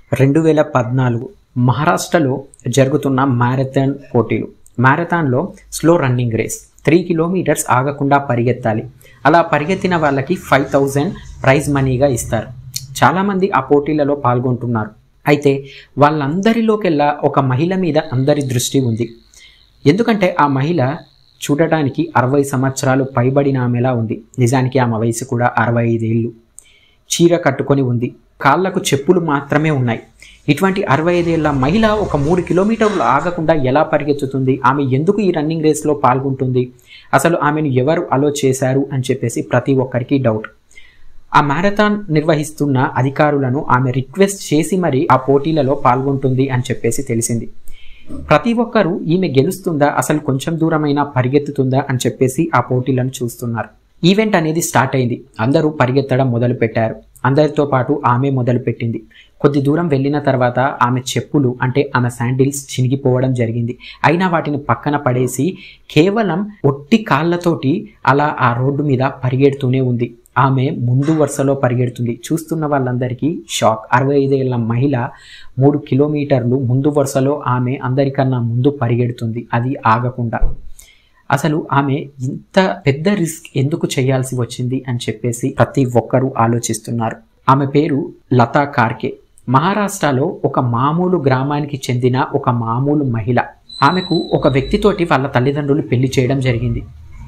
రెండు వేల పద్నాలుగు మహారాష్ట్రలో జరుగుతున్న మ్యారథాన్ పోటీలు మ్యారథాన్లో slow running race three kilometres ఆగకుండా పరిగెత్తాలి అలా పరిగెత్తిన వాళ్ళకి ఫైవ్ థౌజండ్ ప్రైజ్ మనీగా ఇస్తారు చాలామంది ఆ పోటీలలో పాల్గొంటున్నారు అయితే వాళ్ళందరిలోకెల్లా ఒక మహిళ మీద అందరి దృష్టి ఉంది ఎందుకంటే ఆ మహిళ చూడటానికి అరవై సంవత్సరాలు పైబడిన ఆమెలా ఉంది నిజానికి ఆమె వయసు కూడా అరవై ఐదేళ్ళు చీర కట్టుకొని ఉంది కాళ్ళకు చెప్పులు మాత్రమే ఉన్నాయి ఇటువంటి అరవై ఐదేళ్ల మహిళ ఒక మూడు కిలోమీటర్లు ఆగకుండా ఎలా పరిగెత్తుతుంది ఆమె ఎందుకు ఈ రన్నింగ్ రేస్లో పాల్గొంటుంది అసలు ఆమెను ఎవరు అలో చేశారు అని చెప్పేసి ప్రతి ఒక్కరికి డౌట్ ఆ మ్యారథాన్ నిర్వహిస్తున్న అధికారులను ఆమె రిక్వెస్ట్ చేసి మరి ఆ పోటీలలో పాల్గొంటుంది అని చెప్పేసి తెలిసింది ప్రతి ఒక్కరూ ఈమె గెలుస్తుందా అసలు కొంచెం దూరమైనా పరిగెత్తుతుందా అని చెప్పేసి ఆ పోటీలను చూస్తున్నారు ఈవెంట్ అనేది స్టార్ట్ అయింది అందరూ పరిగెత్తడం మొదలు పెట్టారు అందరితో పాటు ఆమె మొదలుపెట్టింది కొద్ది దూరం వెళ్ళిన తర్వాత ఆమె చెప్పులు అంటే ఆమె శాండిల్స్ చినిగిపోవడం జరిగింది అయినా వాటిని పక్కన పడేసి కేవలం ఒట్టి కాళ్ళతోటి అలా ఆ రోడ్డు మీద పరిగెడుతూనే ఉంది ఆమె ముందు వరుసలో పరిగెడుతుంది చూస్తున్న వాళ్ళందరికీ షాక్ అరవై ఐదేళ్ల మహిళ మూడు కిలోమీటర్లు ముందు వరుసలో ఆమె అందరికన్నా ముందు పరిగెడుతుంది అది ఆగకుండా అసలు ఆమె ఇంత పెద్ద రిస్క్ ఎందుకు చేయాల్సి వచ్చింది అని చెప్పేసి ప్రతి ఒక్కరూ ఆలోచిస్తున్నారు ఆమె పేరు లతా కార్కే మహారాష్ట్రలో ఒక మామూలు గ్రామానికి చెందిన ఒక మామూలు మహిళ ఆమెకు ఒక వ్యక్తితోటి వాళ్ళ తల్లిదండ్రులు పెళ్లి చేయడం జరిగింది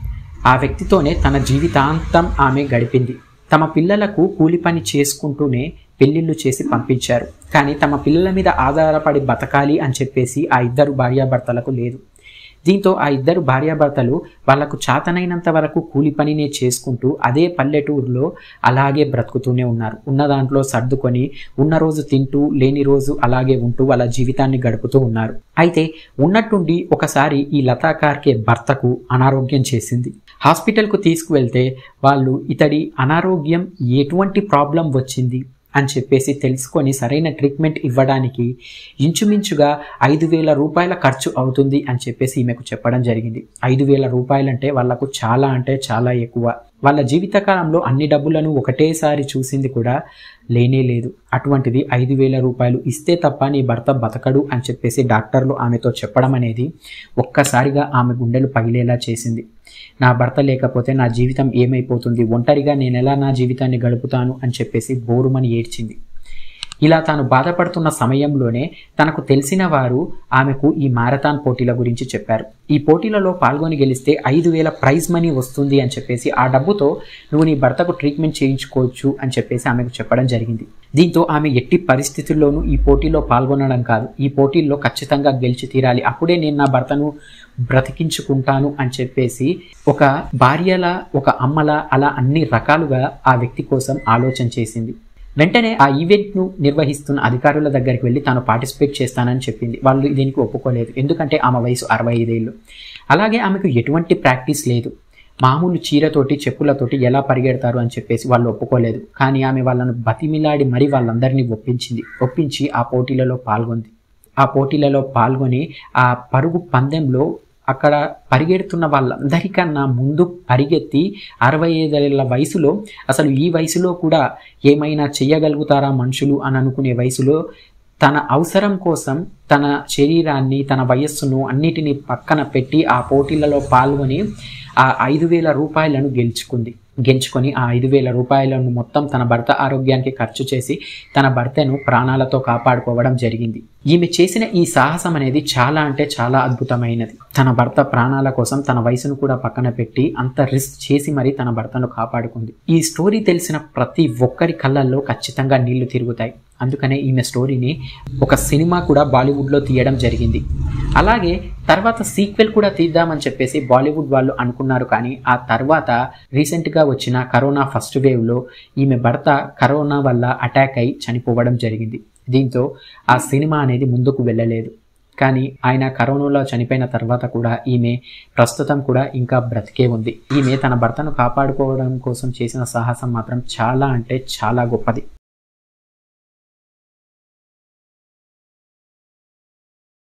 ఆ వ్యక్తితోనే తన జీవితాంతం ఆమె గడిపింది తమ పిల్లలకు కూలి పని చేసుకుంటూనే పెళ్లిళ్ళు చేసి పంపించారు కానీ తమ పిల్లల మీద ఆధారపడి బతకాలి అని చెప్పేసి ఆ ఇద్దరు భార్యాభర్తలకు లేదు దీంతో ఆ ఇద్దరు భార్యాభర్తలు వాళ్లకు చాతనైనంత వరకు కూలి పనినే చేసుకుంటూ అదే పల్లెటూరులో అలాగే బ్రతుకుతూనే ఉన్నారు ఉన్న దాంట్లో సర్దుకొని ఉన్న రోజు తింటూ లేని రోజు అలాగే ఉంటూ వాళ్ళ జీవితాన్ని గడుపుతూ ఉన్నారు అయితే ఉన్నట్టుండి ఒకసారి ఈ లతాకార్కే భర్తకు అనారోగ్యం చేసింది హాస్పిటల్కు తీసుకువెళ్తే వాళ్ళు ఇతడి అనారోగ్యం ఎటువంటి ప్రాబ్లం వచ్చింది అని చెప్పేసి తెలుసుకొని సరైన ట్రీట్మెంట్ ఇవ్వడానికి ఇంచుమించుగా ఐదు వేల రూపాయల ఖర్చు అవుతుంది అని చెప్పేసి ఈమెకు చెప్పడం జరిగింది ఐదు వేల రూపాయలంటే వాళ్లకు చాలా అంటే చాలా ఎక్కువ వాళ్ళ జీవితకాలంలో అన్ని డబ్బులను ఒకటేసారి చూసింది కూడా లేనే లేదు అటువంటిది ఐదు వేల రూపాయలు ఇస్తే తప్ప నీ భర్త బతకడు అని చెప్పేసి డాక్టర్లు ఆమెతో చెప్పడం అనేది ఒక్కసారిగా ఆమె గుండెలు పగిలేలా చేసింది నా భర్త లేకపోతే నా జీవితం ఏమైపోతుంది ఒంటరిగా నేను ఎలా నా జీవితాన్ని గడుపుతాను అని చెప్పేసి బోరుమని ఏడ్చింది ఇలా తాను బాధపడుతున్న సమయంలోనే తనకు తెలిసిన వారు ఆమెకు ఈ మారథాన్ పోటీల గురించి చెప్పారు ఈ పోటీలలో పాల్గొని గెలిస్తే ఐదు వేల ప్రైజ్ మనీ వస్తుంది అని చెప్పేసి ఆ డబ్బుతో నువ్వు నీ భర్తకు ట్రీట్మెంట్ చేయించుకోవచ్చు అని చెప్పేసి ఆమెకు చెప్పడం జరిగింది దీంతో ఆమె ఎట్టి పరిస్థితుల్లోనూ ఈ పోటీలో పాల్గొనడం కాదు ఈ పోటీల్లో ఖచ్చితంగా గెలిచి తీరాలి అప్పుడే నేను నా భర్తను బ్రతికించుకుంటాను అని చెప్పేసి ఒక భార్యల ఒక అమ్మల అలా అన్ని రకాలుగా ఆ వ్యక్తి కోసం ఆలోచన చేసింది వెంటనే ఆ ఈవెంట్ను నిర్వహిస్తున్న అధికారుల దగ్గరికి వెళ్ళి తాను పార్టిసిపేట్ చేస్తానని చెప్పింది వాళ్ళు దీనికి ఒప్పుకోలేదు ఎందుకంటే ఆమె వయసు అరవై ఐదేళ్ళు అలాగే ఆమెకు ఎటువంటి ప్రాక్టీస్ లేదు మామూలు చీరతోటి చెప్పులతోటి ఎలా పరిగెడతారు అని చెప్పేసి వాళ్ళు ఒప్పుకోలేదు కానీ ఆమె వాళ్ళను బతిమిలాడి మరీ వాళ్ళందరినీ ఒప్పించింది ఒప్పించి ఆ పోటీలలో పాల్గొంది ఆ పోటీలలో పాల్గొని ఆ పరుగు పందెంలో అక్కడ పరిగెడుతున్న వాళ్ళందరికన్నా ముందు పరిగెత్తి అరవై ఐదేళ్ల వయసులో అసలు ఈ వయసులో కూడా ఏమైనా చెయ్యగలుగుతారా మనుషులు అని అనుకునే వయసులో తన అవసరం కోసం తన శరీరాన్ని తన వయస్సును అన్నిటినీ పక్కన పెట్టి ఆ పోటీలలో పాల్గొని ఆ ఐదు వేల రూపాయలను గెలుచుకుంది గెలుచుకొని ఆ ఐదు వేల రూపాయలను మొత్తం తన భర్త ఆరోగ్యానికి ఖర్చు చేసి తన భర్తను ప్రాణాలతో కాపాడుకోవడం జరిగింది ఈమె చేసిన ఈ సాహసం అనేది చాలా అంటే చాలా అద్భుతమైనది తన భర్త ప్రాణాల కోసం తన వయసును కూడా పక్కన పెట్టి అంత రిస్క్ చేసి మరి తన భర్తను కాపాడుకుంది ఈ స్టోరీ తెలిసిన ప్రతి ఒక్కరి కళ్ళల్లో ఖచ్చితంగా నీళ్లు తిరుగుతాయి అందుకనే ఈమె స్టోరీని ఒక సినిమా కూడా బాలీవుడ్లో తీయడం జరిగింది అలాగే తర్వాత సీక్వెల్ కూడా తీద్దామని చెప్పేసి బాలీవుడ్ వాళ్ళు అనుకున్నారు కానీ ఆ తర్వాత రీసెంట్గా వచ్చిన కరోనా ఫస్ట్ వేవ్లో ఈమె భర్త కరోనా వల్ల అటాక్ అయి చనిపోవడం జరిగింది దీంతో ఆ సినిమా అనేది ముందుకు వెళ్ళలేదు కానీ ఆయన కరోనాలో చనిపోయిన తర్వాత కూడా ఈమె ప్రస్తుతం కూడా ఇంకా బ్రతికే ఉంది ఈమె తన భర్తను కాపాడుకోవడం కోసం చేసిన సాహసం మాత్రం చాలా అంటే చాలా గొప్పది